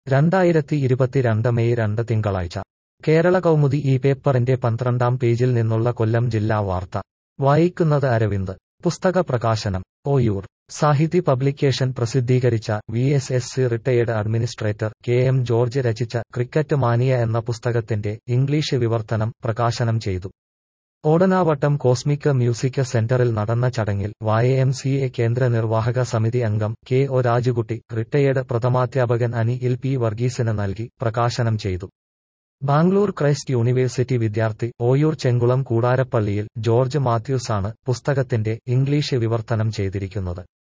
രണ്ടായിരത്തി ഇരുപത്തിരണ്ട് മെയ് രണ്ട് തിങ്കളാഴ്ച കേരള കൗമുദി ഈ പേപ്പറിന്റെ പന്ത്രണ്ടാം പേജിൽ നിന്നുള്ള കൊല്ലം ജില്ലാ വാർത്ത വായിക്കുന്നത് അരവിന്ദ് പുസ്തക പ്രകാശനം ഓയൂർ സാഹിതി പബ്ലിക്കേഷൻ പ്രസിദ്ധീകരിച്ച V S S C retired administrator K M George രചിച്ച ക്രിക്കറ്റ് മാനിയ എന്ന പുസ്തകത്തിന്റെ ഇംഗ്ലീഷ് വിവർത്തനം പ്രകാശനം ചെയ്തു ഓടനാവട്ടം കോസ്മിക് മ്യൂസിക് സെന്ററിൽ നടന്ന ചടങ്ങിൽ വൈ എം സി എ കേന്ദ്ര നിർവാഹക സമിതി അംഗം കെ ഒ രാജുകുട്ടി റിട്ടയേർഡ് പ്രഥമാധ്യാപകൻ അനി എൽ പി വർഗീസിന് നൽകി പ്രകാശനം ചെയ്തു ബാംഗ്ലൂർ ക്രൈസ്റ്റ് യൂണിവേഴ്സിറ്റി വിദ്യാർത്ഥി ഓയൂർ ചെങ്കുളം കൂടാരപ്പള്ളിയിൽ ജോർജ് മാത്യൂസാണ് പുസ്തകത്തിന്റെ ഇംഗ്ലീഷ് വിവർത്തനം ചെയ്തിരിക്കുന്നത്